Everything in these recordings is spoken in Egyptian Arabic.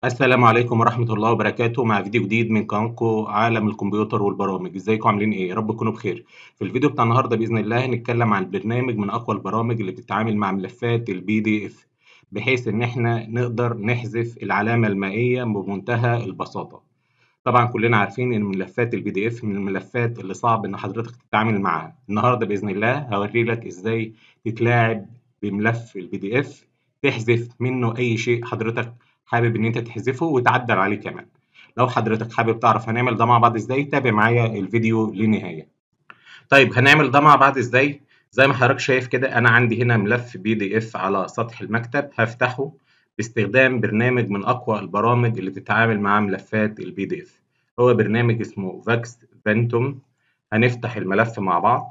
السلام عليكم ورحمة الله وبركاته مع فيديو جديد من قناتكم عالم الكمبيوتر والبرامج ازيكم عاملين ايه يا رب تكونوا بخير في الفيديو بتاع النهارده باذن الله هنتكلم عن برنامج من اقوى البرامج اللي بتتعامل مع ملفات البي دي اف بحيث ان احنا نقدر نحذف العلامة المائية بمنتهى البساطة طبعا كلنا عارفين ان ملفات البي دي اف من الملفات اللي صعب ان حضرتك تتعامل معاها النهارده باذن الله هوري لك ازاي تتلاعب بملف البي دي اف تحذف منه اي شيء حضرتك حابب ان انت تحذفه وتعدل عليه كمان لو حضرتك حابب تعرف هنعمل ده مع بعض ازاي تابع معايا الفيديو للنهايه طيب هنعمل ده مع بعض ازاي زي ما حضرتك شايف كده انا عندي هنا ملف بي دي اف على سطح المكتب هفتحه باستخدام برنامج من اقوى البرامج اللي بتتعامل مع ملفات البي دي اف هو برنامج اسمه فاكس فانتوم هنفتح الملف مع بعض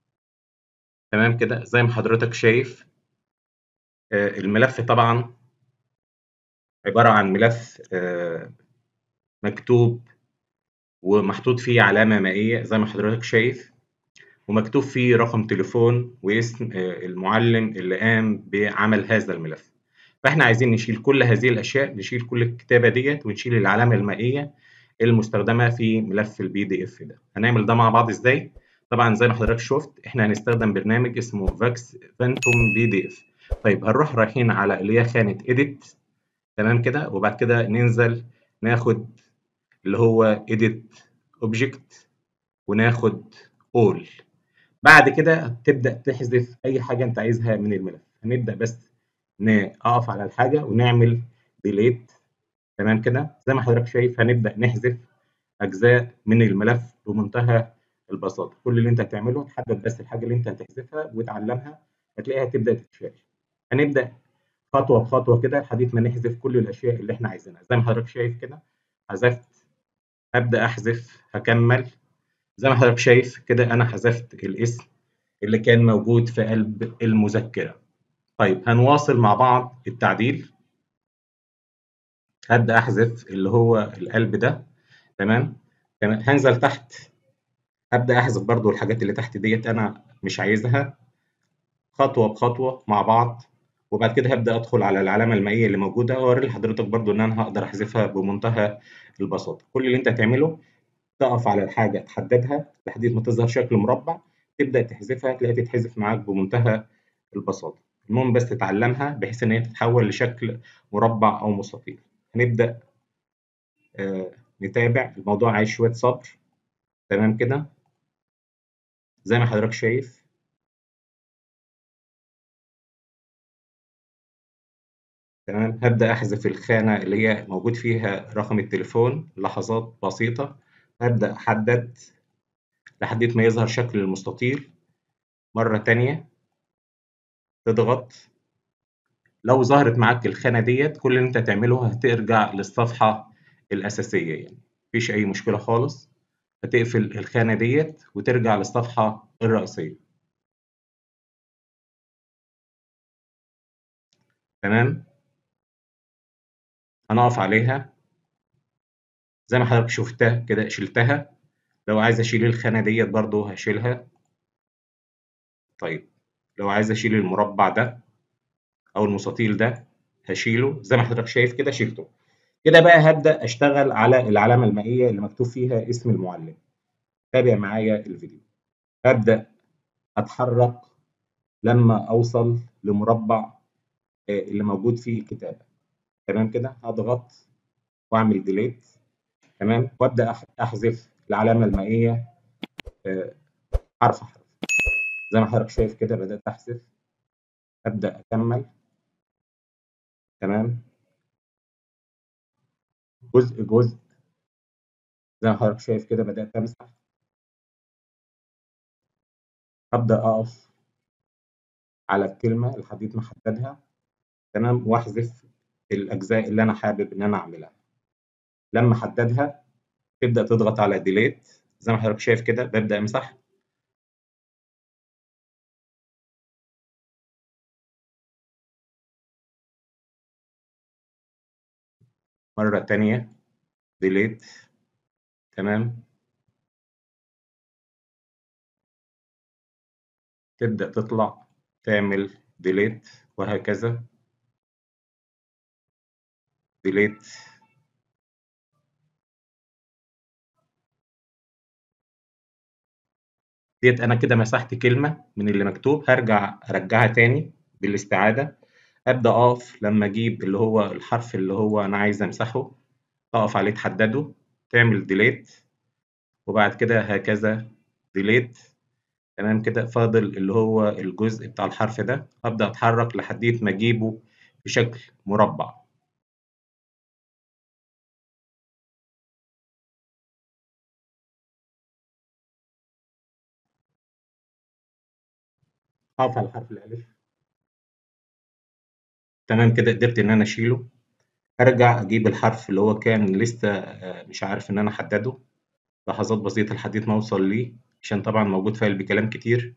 تمام كده زي ما حضرتك شايف آه، الملف طبعا عبارة عن ملف آه، مكتوب ومحطوط فيه علامة مائية زي ما حضرتك شايف ومكتوب فيه رقم تليفون واسم آه، المعلم اللي قام بعمل هذا الملف فاحنا عايزين نشيل كل هذه الأشياء نشيل كل الكتابة ديت ونشيل العلامة المائية المستخدمة في ملف البي دي اف ده هنعمل ده مع بعض ازاي طبعا زي ما حضرتك شفت احنا هنستخدم برنامج اسمه فاكس فانتوم بي دي اف طيب هنروح رايحين على اللي هي خانة edit تمام كده وبعد كده ننزل ناخد اللي هو edit object وناخد all بعد كده تبدأ تحذف أي حاجة أنت عايزها من الملف هنبدأ بس نقف على الحاجة ونعمل delete تمام كده زي ما حضرتك شايف هنبدأ نحذف أجزاء من الملف بمنتهى البساطة كل اللي أنت هتعمله تحدد بس الحاجة اللي أنت هتحذفها وتعلمها هتلاقيها تبدأ تتشال هنبدأ خطوة بخطوة كده لحد ما نحذف كل الأشياء اللي إحنا عايزينها زي ما حضرتك شايف كده حذفت هبدأ أحذف هكمل زي ما حضرتك شايف كده أنا حذفت الاسم اللي كان موجود في قلب المذكرة طيب هنواصل مع بعض التعديل هبدأ أحذف اللي هو القلب ده تمام تمام هنزل تحت هبدأ أحذف برضو الحاجات اللي تحت ديت أنا مش عايزها خطوة بخطوة مع بعض وبعد كده هبدأ أدخل على العلامة المائية اللي موجودة وأوري لحضرتك برضو إن أنا هقدر أحذفها بمنتهى البساطة كل اللي أنت هتعمله تقف على الحاجة تحددها لحد ما تظهر شكل مربع تبدأ تحذفها تلاقيها تتحذف معاك بمنتهى البساطة المهم بس تتعلمها بحيث إن هي تتحول لشكل مربع أو مستطيل هنبدأ آه نتابع الموضوع عايز شوية صبر تمام كده زي ما حضرتك شايف تمام هبدأ أحذف الخانة اللي هي موجود فيها رقم التليفون لحظات بسيطة هبدأ أحدد لحد ما يظهر شكل المستطيل مرة تانية تضغط لو ظهرت معاك الخانة ديت كل اللي أنت تعمله هترجع للصفحة الأساسية يعني مفيش أي مشكلة خالص هتقفل الخانة ديت وترجع للصفحة الرئيسية تمام هنقف عليها زي ما حضرتك شفتها كده شلتها لو عايز اشيل الخانة ديت برضو هشيلها طيب لو عايز اشيل المربع ده او المستطيل ده هشيله زي ما حضرتك شايف كده شيلته كده بقى هبدأ اشتغل على العلامة المائية اللي مكتوب فيها اسم المعلم تابع معايا الفيديو هبدأ اتحرك لما اوصل لمربع اللي موجود فيه الكتابة تمام كده هضغط واعمل ديليت تمام وابدا احذف العلامه المائيه حرف حرف زي ما حضرتك شايف كده بدات احذف ابدا اكمل تمام جزء جزء زي ما حضرتك شايف كده بدات امسح ابدا اقف على الكلمه لحد ما احددها تمام واحذف الاجزاء اللي انا حابب ان انا اعملها لما احددها تبدا تضغط على ديليت زي ما حضرتك شايف كده ببدا امسح مره تانية ديليت تمام تبدا تطلع تعمل ديليت وهكذا ديليت ديت أنا كده مسحت كلمة من اللي مكتوب هرجع أرجعها تاني بالاستعادة أبدأ أقف لما أجيب اللي هو الحرف اللي هو أنا عايز أمسحه تقف عليه تحدده تعمل ديليت وبعد كده هكذا ديليت تمام كده فاضل اللي هو الجزء بتاع الحرف ده أبدأ أتحرك لحديت ما أجيبه بشكل مربع أقف على حرف الألف تمام كده قدرت إن أنا أشيله أرجع أجيب الحرف اللي هو كان لسه آه، مش عارف إن أنا أحدده لحظات بسيطة لحد ما أوصل ليه عشان طبعا موجود فايل بكلام كتير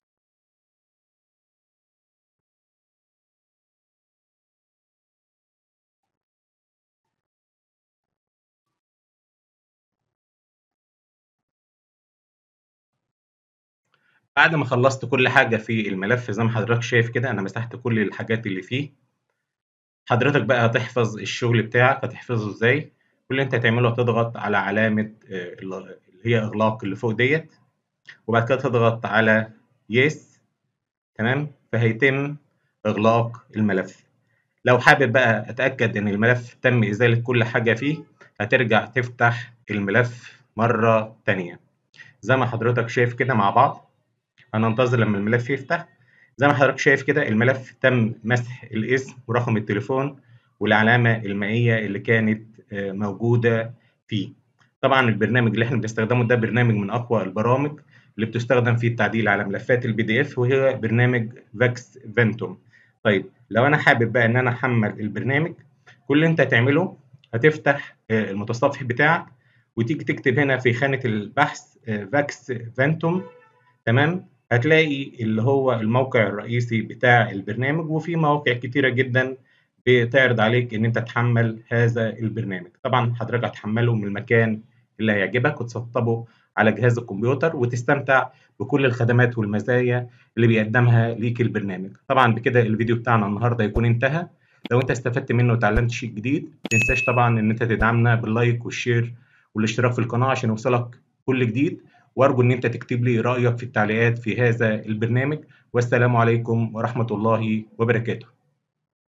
بعد ما خلصت كل حاجة في الملف زي ما حضرتك شايف كده أنا مسحت كل الحاجات اللي فيه حضرتك بقى هتحفظ الشغل بتاعك هتحفظه إزاي كل اللي أنت هتعمله هتضغط على علامة آه، اللي هي إغلاق اللي فوق ديت وبعد كده تضغط على يس تمام فهيتم إغلاق الملف لو حابب بقى أتأكد إن الملف تم إزالة كل حاجة فيه هترجع تفتح الملف مرة تانية زي ما حضرتك شايف كده مع بعض هننتظر لما الملف يفتح زي ما حضرتك شايف كده الملف تم مسح الاسم ورقم التليفون والعلامة المائية اللي كانت آه، موجودة فيه طبعا البرنامج اللي احنا بنستخدمه ده برنامج من أقوى البرامج اللي بتستخدم في التعديل على ملفات البي دي اف وهي برنامج فاكس فينتوم طيب لو انا حابب بقى ان انا احمل البرنامج كل اللي انت هتعمله هتفتح آه، المتصفح بتاعك وتيجي تكتب هنا في خانة البحث فاكس فينتوم تمام هتلاقي اللي هو الموقع الرئيسي بتاع البرنامج وفي مواقع كتيرة جدا بتعرض عليك ان انت تحمل هذا البرنامج طبعا حضرتك هتحمله من المكان اللي هيعجبك وتسطبه على جهاز الكمبيوتر وتستمتع بكل الخدمات والمزايا اللي بيقدمها ليك البرنامج طبعا بكده الفيديو بتاعنا النهارده يكون انتهى لو انت استفدت منه وتعلمت شيء جديد ما تنساش طبعا ان انت تدعمنا باللايك والشير والاشتراك في القناه عشان يوصلك كل جديد وارجو ان انت تكتب لي رايك في التعليقات في هذا البرنامج والسلام عليكم ورحمه الله وبركاته